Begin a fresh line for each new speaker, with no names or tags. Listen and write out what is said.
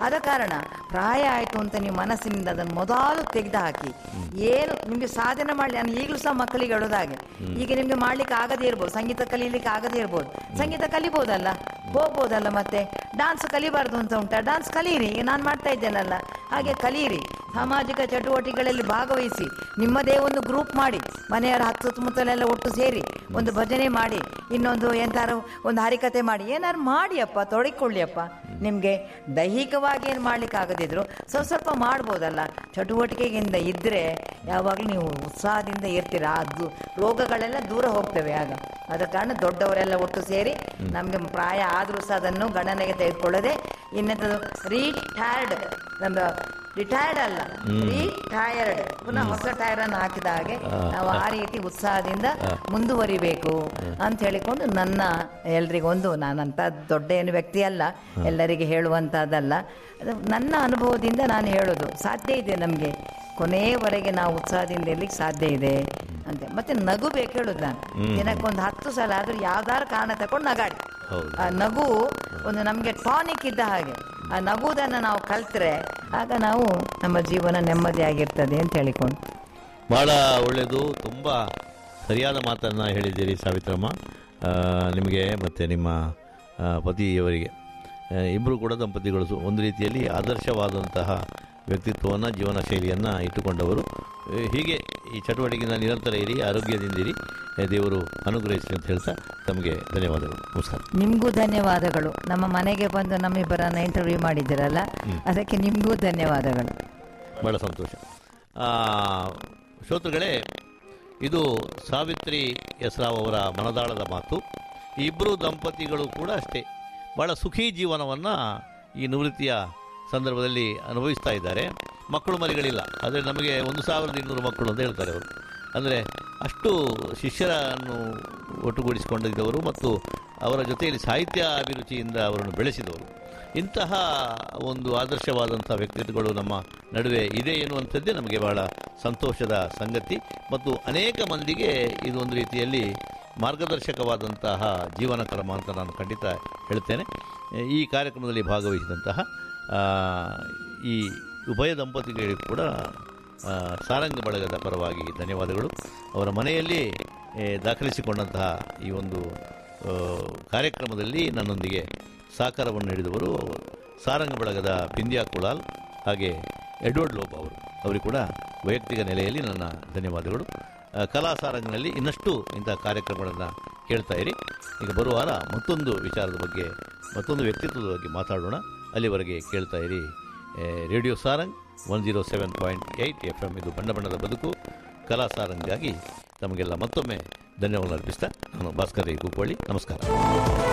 ಆದ ಕಾರಣ ಪ್ರಾಯ ಆಯಿತು ಅಂತ ನೀವು ಮನಸ್ಸಿನಿಂದ ಅದನ್ನು ಮೊದಲು ತೆಗೆದು ಹಾಕಿ ಏನು ನಿಮಗೆ ಸಾಧನೆ ಮಾಡಲಿ ನಾನು ಈಗಲೂ ಸಹ ಮಕ್ಕಳಿಗೆ ಹೇಳೋದಾಗೆ ಈಗ ನಿಮಗೆ ಮಾಡ್ಲಿಕ್ಕೆ ಆಗದೇ ಇರ್ಬೋದು ಸಂಗೀತ ಕಲೀಲಿಕ್ಕೆ ಆಗದೇ ಇರ್ಬೋದು ಸಂಗೀತ ಕಲಿಬೋದಲ್ಲ ಹೋಗ್ಬೋದಲ್ಲ ಮತ್ತೆ ಡಾನ್ಸ್ ಕಲಿಬಾರ್ದು ಅಂತ ಉಂಟಾ ಡಾನ್ಸ್ ಕಲೀರಿ ನಾನು ಮಾಡ್ತಾ ಇದ್ದೇನಲ್ಲ ಹಾಗೆ ಕಲೀರಿ ಸಾಮಾಜಿಕ ಚಟುವಟಿಕೆಗಳಲ್ಲಿ ಭಾಗವಹಿಸಿ ನಿಮ್ಮದೇ ಒಂದು ಗ್ರೂಪ್ ಮಾಡಿ ಮನೆಯವರ ಹತ್ತು ಸುತ್ತಮುತ್ತಲೆಲ್ಲ ಒಟ್ಟು ಸೇರಿ ಒಂದು ಭಜನೆ ಮಾಡಿ ಇನ್ನೊಂದು ಎಂತಾರು ಒಂದು ಹರಿಕತೆ ಮಾಡಿ ಏನಾರು ಮಾಡಿ ಅಪ್ಪ ತೊಡಗಿಕೊಳ್ಳಿ ಅಪ್ಪ ನಿಮಗೆ ದೈಹಿಕವಾಗಿ ಏನು ಮಾಡ್ಲಿಕ್ಕೆ ಆಗದಿದ್ರು ಸ್ವಲ್ಪ ಸ್ವಲ್ಪ ಮಾಡ್ಬೋದಲ್ಲ ಚಟುವಟಿಕೆಯಿಂದ ಇದ್ದರೆ ಯಾವಾಗಲೂ ನೀವು ಉತ್ಸಾಹದಿಂದ ಇರ್ತೀರ ಅದು ರೋಗಗಳೆಲ್ಲ ದೂರ ಹೋಗ್ತವೆ ಆಗ ಆದ ಕಾರಣ ದೊಡ್ಡವರೆಲ್ಲ ಒಟ್ಟು ಸೇರಿ ನಮಗೆ ಪ್ರಾಯ ಆದರೂ ಸಹ ಅದನ್ನು ಗಣನೆಗೆ ತೆಗೆದುಕೊಳ್ಳದೆ ಇನ್ನೆಂಥದ್ದು ರೀಟೈರ್ಡ್ ನಮ್ದು ರಿಟೈರ್ಡ್ ಅಲ್ಲ ರೀಟೈರ್ಡ್ ಪುನಃ ಹೊಸ ಟೈರ್ ಅನ್ನು ಹಾಕಿದ ಹಾಗೆ ನಾವು ಆ ರೀತಿ ಉತ್ಸಾಹದಿಂದ ಮುಂದುವರಿಬೇಕು ಅಂತ ಹೇಳಿಕೊಂಡು ನನ್ನ ಎಲ್ರಿಗೊಂದು ನಾನಂತ ದೊಡ್ಡ ಏನು ವ್ಯಕ್ತಿ ಅಲ್ಲ ಎಲ್ಲರಿಗೆ ಹೇಳುವಂತಹದ್ದಲ್ಲ ಅದು ನನ್ನ ಅನುಭವದಿಂದ ನಾನು ಹೇಳೋದು ಸಾಧ್ಯ ಇದೆ ನಮಗೆ ಕೊನೆಯವರೆಗೆ ನಾವು ಉತ್ಸಾಹದಿಂದ ಇರ್ಲಿಕ್ಕೆ ಸಾಧ್ಯ ಇದೆ ಅಂತ ಮತ್ತೆ ನಗು ಬೇಕು ಹೇಳುದು ನಾನು ದಿನಕ್ಕೊಂದು ಹತ್ತು ಸಲ ಆದ್ರೂ ಯಾವ್ದಾರು ಕಾರಣ ತಕೊಂಡು ನಗಾಡಿ
ಹೌದು.
ಆ ನಗು ಒಂದು ನಮಗೆ ಟಾನಿಕ್ ಇದ್ದ ಹಾಗೆ ಆ ನಗುವುದನ್ನು ನಾವು ಕಲ್ತ್ರೆ ಆಗ ನಾವು ನಮ್ಮ ಜೀವನ ನೆಮ್ಮದಿಯಾಗಿರ್ತದೆ ಅಂತ ಹೇಳಿಕೊಂಡು
ಬಹಳ ಒಳ್ಳೆಯದು ತುಂಬ ಸರಿಯಾದ ಮಾತನ್ನು ಹೇಳಿದ್ದೀರಿ ಸಾವಿತ್ರಮ್ಮ ಆ, ನಿಮಗೆ ಮತ್ತು ನಿಮ್ಮ ಆ, ಪತಿಯವರಿಗೆ ಇಬ್ಬರು ಕೂಡ ದಂಪತಿಗಳು ಸು- ಒಂದು ರೀತಿಯಲ್ಲಿ ಆದರ್ಶವಾದಂತಹ ವ್ಯಕ್ತಿತ್ವವನ್ನು ಜೀವನ ಶೈಲಿಯನ್ನು ಇಟ್ಟುಕೊಂಡವರು ಆ, ಹೀಗೆ ಈ ಚಟುವಟಿಕೆಯಿಂದ ನಿರಂತರ ಇರಿ ಆರೋಗ್ಯದಿಂದಿರಿ ಆ, ದೇವರು ಅನುಗ್ರಹಿಸಲಿ ಅಂತ ಹೇಳ್ತಾ ತಮಗೆ ಧನ್ಯವಾದಗಳು ನಮಸ್ಕಾರ
ನಿಮಗೂ ಧನ್ಯವಾದಗಳು ನಮ್ಮ ಮನೆಗೆ ಬಂದು ನಮ್ಮಿಬ್ಬರನ್ನ ಇಂಟರ್ವ್ಯೂ ಮಾಡಿದ್ದೀರಲ್ಲ ಅದಕ್ಕೆ ನಿಮಗೂ ಧನ್ಯವಾದಗಳು
ಬಹಳ ಸಂತೋಷ ಆ, ಶ್ರೋತೃಗಳೇ ಇದು ಸಾವಿತ್ರಿ ಯಸ್ರಾವ್ ಅವರ ಮನದಾಳದ ಮಾತು ಈ ಇಬ್ಬರು ದಂಪತಿಗಳು ಕೂಡ ಅಷ್ಟೇ ಬಹಳ ಸುಖಿ ಜೀವನವನ್ನು ಈ ನಿವೃತ್ತಿಯ ಸಂದರ್ಭದಲ್ಲಿ ಅನುಭವಿಸ್ತಾ ಇದ್ದಾರೆ ಮಕ್ಕಳು ಮರಿಗಳಿಲ್ಲ ಆದರೆ ನಮಗೆ ಒಂದು ಸಾವಿರದ ಇನ್ನೂರು ಮಕ್ಕಳು ಅಂತ ಹೇಳ್ತಾರೆ ಅವರು ಅಂದರೆ ಅಷ್ಟು ಶಿಷ್ಯರನ್ನು ಒಟ್ಟುಗೂಡಿಸಿಕೊಂಡಿದ್ದವರು ಮತ್ತು ಅವರ ಜೊತೆಯಲ್ಲಿ ಸಾಹಿತ್ಯ ಅಭಿರುಚಿಯಿಂದ ಅವರನ್ನು ಬೆಳೆಸಿದವರು ಇಂತಹ ಒಂದು ಆದರ್ಶವಾದಂಥ ವ್ಯಕ್ತಿತ್ವಗಳು ನಮ್ಮ ನಡುವೆ ಇದೆ ಎನ್ನುವಂಥದ್ದೇ ನಮಗೆ ಬಹಳ ಸಂತೋಷದ ಸಂಗತಿ ಮತ್ತು ಅನೇಕ ಮಂದಿಗೆ ಇದು ಒಂದು ರೀತಿಯಲ್ಲಿ ಮಾರ್ಗದರ್ಶಕವಾದಂತಹ ಜೀವನ ಕ್ರಮ ಅಂತ ನಾನು ಖಂಡಿತ ಹೇಳ್ತೇನೆ ಈ ಕಾರ್ಯಕ್ರಮದಲ್ಲಿ ಭಾಗವಹಿಸಿದಂತಹ ಆ, ಈ ಉಭಯ ದಂಪತಿಗಳಿಗೂ ಕೂಡ ಆ, ಸಾರಂಗ ಬಳಗದ ಪರವಾಗಿ ಧನ್ಯವಾದಗಳು ಅವರ ಮನೆಯಲ್ಲಿ ಏ, ದಾಖಲಿಸಿಕೊಂಡಂತಹ ಈ ಒಂದು ಆ, ಕಾರ್ಯಕ್ರಮದಲ್ಲಿ ನನ್ನೊಂದಿಗೆ ಸಹಕಾರವನ್ನು ನೀಡಿದವರು ಸಾರಂಗ ಬಳಗದ ಬಿಂದ್ಯಾ ಕುಳಾಲ್ ಹಾಗೆ ಎಡ್ವರ್ಡ್ ಲೋಬ್ ಅವರು ಅವರಿಗೆ ಕೂಡ ವೈಯಕ್ತಿಕ ನೆಲೆಯಲ್ಲಿ ನನ್ನ ಧನ್ಯವಾದಗಳು ಆ, ಕಲಾ ಸಾರಂಗನಲ್ಲಿ ಇನ್ನಷ್ಟು ಇಂಥ ಕಾರ್ಯಕ್ರಮಗಳನ್ನು ಕೇಳ್ತಾ ಇರಿ ಈಗ ಬರುವ ವಾರ ಮತ್ತೊಂದು ವಿಚಾರದ ಬಗ್ಗೆ ಮತ್ತೊಂದು ವ್ಯಕ್ತಿತ್ವದ ಬಗ್ಗೆ ಮಾತಾಡೋಣ ಅಲ್ಲಿವರೆಗೆ ಕೇಳ್ತಾ ಇರಿ ಏ, radio Sarang one zero seven point eight F M ಇದು ಬಣ್ಣ ಬಣ್ಣದ ಬದುಕು ಕಲಾ ಸಾರಂಗಾಗಿ ತಮಗೆಲ್ಲ ಮತ್ತೊಮ್ಮೆ ಧನ್ಯವಾದ ಅರ್ಪಿಸ್ತಾ ನಾನು ಭಾಸ್ಕರ್ ರೈ ಕುಪ್ಪಳ್ಳಿ ನಮಸ್ಕಾರ